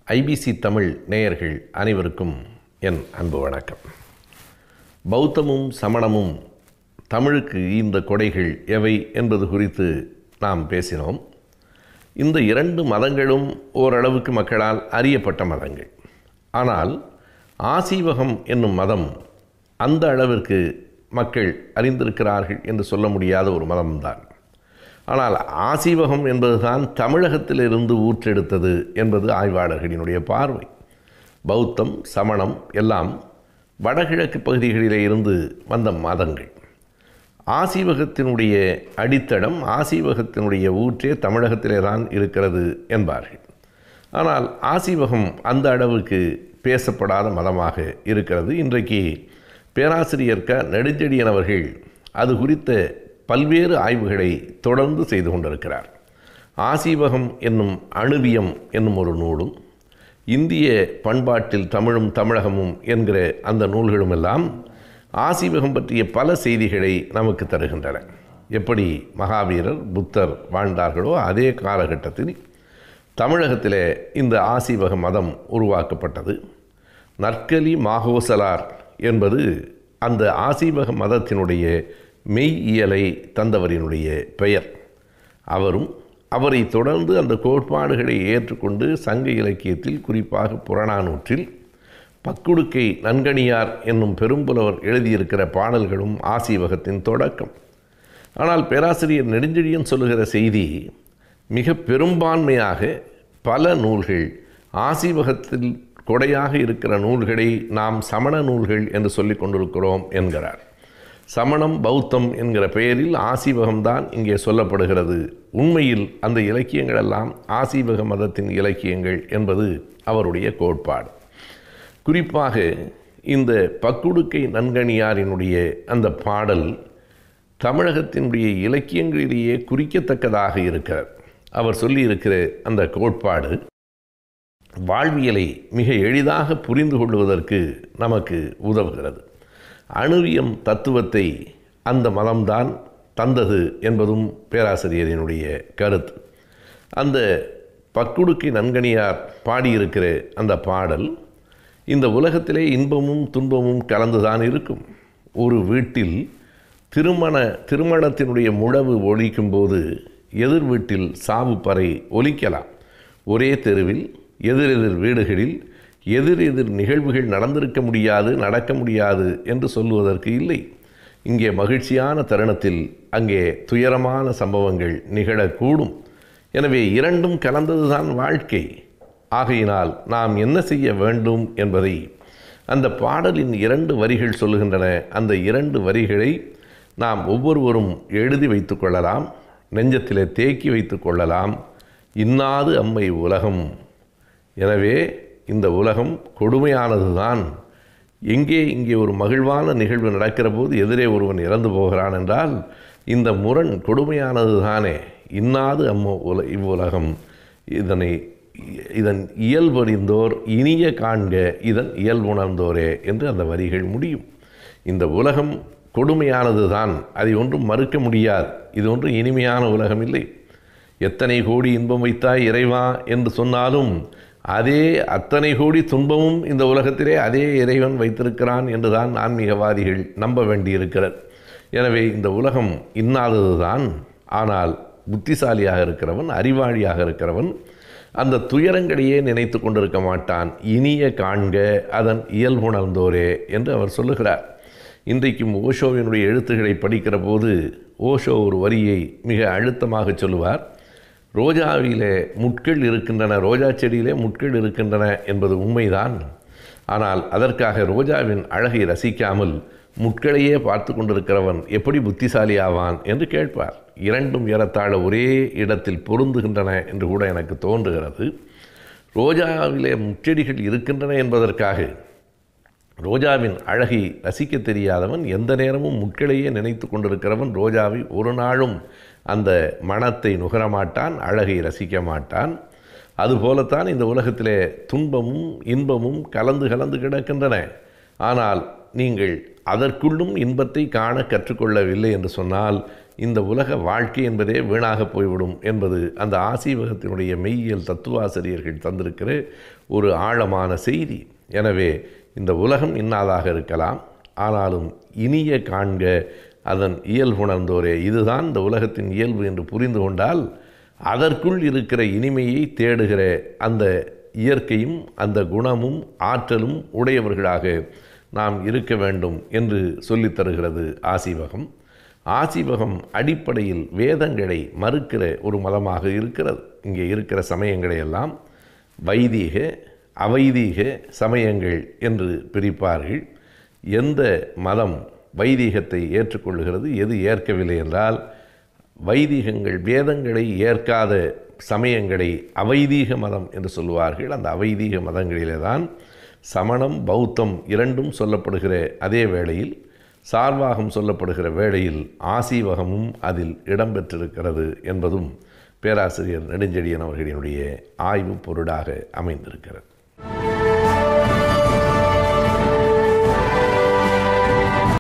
IBC Tamil நேயர்கள் அனைவருக்கும் என் அன்பு வணக்கம் பௌத்தமும் சமணமும் தமிழுக்கு இந்த கொடைகள் எவை என்பது குறித்து நாம் பேசினோம் இந்த இரண்டு மதங்களும் ஓரளவுக்கு மக்களால் அறியப்பட்ட மதங்கள் ஆனால் ஆசீவகம் என்னும் மதம் அந்த அளவிற்கு மக்கள் அறிந்திருக்கிறார்கள் என்று சொல்ல முடியாத ஒரு மதம்தான் ஆனால் ஆசீவகம் என்பதுதான் தமிழகத்திலிருந்து ஊற்றெடுத்தது என்பது ஆய்வாளர்களினுடைய பார்வை பௌத்தம் சமணம் எல்லாம் வடகிழக்கு பகுதிகளிலே இருந்து வந்த மதங்கள் ஆசீவகத்தினுடைய அடித்தடம் ஆசீவகத்தினுடைய ஊற்றே தமிழகத்திலே தான் இருக்கிறது என்பார்கள் ஆனால் ஆசீவகம் அந்த அளவுக்கு பேசப்படாத மதமாக இருக்கிறது இன்றைக்கு பேராசிரியர் க நெடுஞ்செழியன் அவர்கள் அது குறித்த பல்வேறு ஆய்வுகளை தொடர்ந்து செய்து கொண்டிருக்கிறார் ஆசீவகம் என்னும் அணுவியம் என்னும் ஒரு நூலும் இந்திய பண்பாட்டில் தமிழும் தமிழகமும் என்கிற அந்த நூல்களும் எல்லாம் ஆசீவகம் பற்றிய பல செய்திகளை நமக்கு தருகின்றன எப்படி மகாவீரர் புத்தர் வாழ்ந்தார்களோ அதே காலகட்டத்தில் தமிழகத்திலே இந்த ஆசீவக மதம் உருவாக்கப்பட்டது நற்கலி மாகோசலார் என்பது அந்த ஆசீவக மதத்தினுடைய மெய்யியலை தந்தவரினுடைய பெயர் அவரும் அவரை தொடர்ந்து அந்த கோட்பாடுகளை ஏற்றுக்கொண்டு சங்க இலக்கியத்தில் குறிப்பாக புறநானூற்றில் பக்குடுக்கை நன்கணியார் என்னும் பெரும்புலவர் எழுதியிருக்கிற பாடல்களும் ஆசீவகத்தின் தொடக்கம் ஆனால் பேராசிரியர் நெடுஞ்செழியன் சொல்லுகிற செய்தி மிக பெரும்பான்மையாக பல நூல்கள் ஆசீவகத்தில் கொடையாக இருக்கிற நூல்களை நாம் சமண நூல்கள் என்று சொல்லிக் கொண்டிருக்கிறோம் என்கிறார் சமணம் பௌத்தம் என்கிற பெயரில் ஆசீவகம்தான் இங்கே சொல்லப்படுகிறது உண்மையில் அந்த இலக்கியங்கள் எல்லாம் ஆசீவக மதத்தின் இலக்கியங்கள் என்பது அவருடைய கோட்பாடு குறிப்பாக இந்த பக்குடுக்கை நன்கணியாரினுடைய அந்த பாடல் தமிழகத்தினுடைய இலக்கியங்களிலேயே குறிக்கத்தக்கதாக இருக்கிறார் அவர் சொல்லியிருக்கிற அந்த கோட்பாடு வாழ்வியலை மிக எளிதாக புரிந்து கொள்வதற்கு நமக்கு உதவுகிறது அணுவியம் தத்துவத்தை அந்த மதம்தான் தந்தது என்பதும் பேராசிரியரினுடைய கருத்து அந்த பக்குடுக்கை நன்கணியார் பாடியிருக்கிற அந்த பாடல் இந்த உலகத்திலே இன்பமும் துன்பமும் கலந்துதான் இருக்கும் ஒரு வீட்டில் திருமண திருமணத்தினுடைய முழவு ஒழிக்கும்போது எதிர் வீட்டில் சாவு பறை ஒலிக்கலாம் ஒரே தெருவில் எதிரெதிர் வீடுகளில் எதிர் எதிர் நிகழ்வுகள் நடந்திருக்க முடியாது நடக்க முடியாது என்று சொல்லுவதற்கு இல்லை இங்கே மகிழ்ச்சியான தருணத்தில் அங்கே துயரமான சம்பவங்கள் நிகழக்கூடும் எனவே இரண்டும் கலந்ததுதான் வாழ்க்கை ஆகையினால் நாம் என்ன செய்ய வேண்டும் என்பதை அந்த பாடலின் இரண்டு வரிகள் சொல்லுகின்றன அந்த இரண்டு வரிகளை நாம் ஒவ்வொருவரும் எழுதி வைத்து கொள்ளலாம் நெஞ்சத்திலே தேக்கி வைத்து கொள்ளலாம் இன்னாது அம்மை உலகம் எனவே இந்த உலகம் கொடுமையானது தான் எங்கே இங்கே ஒரு மகிழ்வான நிகழ்வு நடக்கிற போது எதிரே ஒருவன் இறந்து போகிறான் என்றால் இந்த முரண் கொடுமையானது தானே இன்னாது அம்ம உல இவ்வுலகம் இதனை இதன் இயல்பறிந்தோர் இனிய காண்க இதன் இயல்புணர்ந்தோரே என்று அந்த வரிகள் முடியும் இந்த உலகம் கொடுமையானது தான் அதை ஒன்றும் மறுக்க முடியாது இது ஒன்றும் இனிமையான உலகம் இல்லை எத்தனை கோடி இன்பம் வைத்தாய் இறைவா என்று சொன்னாலும் அதே அத்தனை கோடி துன்பமும் இந்த உலகத்திலே அதே இறைவன் வைத்திருக்கிறான் என்றுதான் ஆன்மீகவாதிகள் நம்ப வேண்டியிருக்கிறது எனவே இந்த உலகம் இன்னாதது தான் ஆனால் புத்திசாலியாக இருக்கிறவன் அறிவாளியாக இருக்கிறவன் அந்த துயரங்களையே நினைத்து கொண்டிருக்க மாட்டான் இனிய காண்க அதன் இயல்புணர்ந்தோரே என்று அவர் சொல்லுகிறார் இன்றைக்கும் ஓஷோவினுடைய எழுத்துக்களை படிக்கிற போது ஓஷோ ஒரு வரியை மிக அழுத்தமாக சொல்லுவார் ரோஜாவிலே முட்கள் இருக்கின்றன ரோஜா செடியிலே முட்கள் இருக்கின்றன என்பது உண்மைதான் ஆனால் அதற்காக ரோஜாவின் அழகை ரசிக்காமல் முட்களையே பார்த்து கொண்டிருக்கிறவன் எப்படி புத்திசாலி ஆவான் என்று கேட்பார் இரண்டும் ஏறத்தாழ ஒரே இடத்தில் பொருந்துகின்றன என்று கூட எனக்கு தோன்றுகிறது ரோஜாவிலே முச்செடிகள் இருக்கின்றன என்பதற்காக ரோஜாவின் அழகை ரசிக்க தெரியாதவன் எந்த நேரமும் முட்களையே நினைத்து கொண்டிருக்கிறவன் ரோஜாவை ஒரு நாளும் அந்த மனத்தை நுகரமாட்டான் அழகை ரசிக்க மாட்டான் அதுபோலத்தான் இந்த உலகத்திலே துன்பமும் இன்பமும் கலந்து கலந்து கிடக்கின்றன ஆனால் நீங்கள் அதற்குள்ளும் இன்பத்தை காண கற்றுக்கொள்ளவில்லை என்று சொன்னால் இந்த உலக வாழ்க்கை என்பதே வீணாக போய்விடும் என்பது அந்த ஆசீவகத்தினுடைய மெய்யியல் தத்துவாசிரியர்கள் தந்திருக்கிற ஒரு ஆழமான செய்தி எனவே இந்த உலகம் இன்னாதாக இருக்கலாம் ஆனாலும் இனிய காண்க அதன் இயல்புணர்ந்தோரே இதுதான் இந்த உலகத்தின் இயல்பு என்று புரிந்து கொண்டால் அதற்குள் இருக்கிற இனிமையை தேடுகிற அந்த இயற்கையும் அந்த குணமும் ஆற்றலும் உடையவர்களாக நாம் இருக்க வேண்டும் என்று சொல்லித் தருகிறது ஆசீவகம் ஆசீவகம் அடிப்படையில் வேதங்களை மறுக்கிற ஒரு மதமாக இருக்கிறது இங்கே இருக்கிற சமயங்களை எல்லாம் வைதீக அவைதீக சமயங்கள் என்று பிரிப்பார்கள் எந்த மதம் வைதீகத்தை ஏற்றுக்கொள்கிறது எது ஏற்கவில்லை என்றால் வைதீகங்கள் வேதங்களை ஏற்காத சமயங்களை அவைதீக மதம் என்று சொல்லுவார்கள் அந்த அவைதீக மதங்களிலே தான் சமணம் பௌத்தம் இரண்டும் சொல்லப்படுகிற அதே வேளையில் சார்வாகம் சொல்லப்படுகிற வேளையில் ஆசீவகமும் அதில் இடம்பெற்றிருக்கிறது என்பதும் பேராசிரியர் நெடுஞ்செழியன் அவர்களினுடைய ஆய்வு பொருளாக அமைந்திருக்கிறது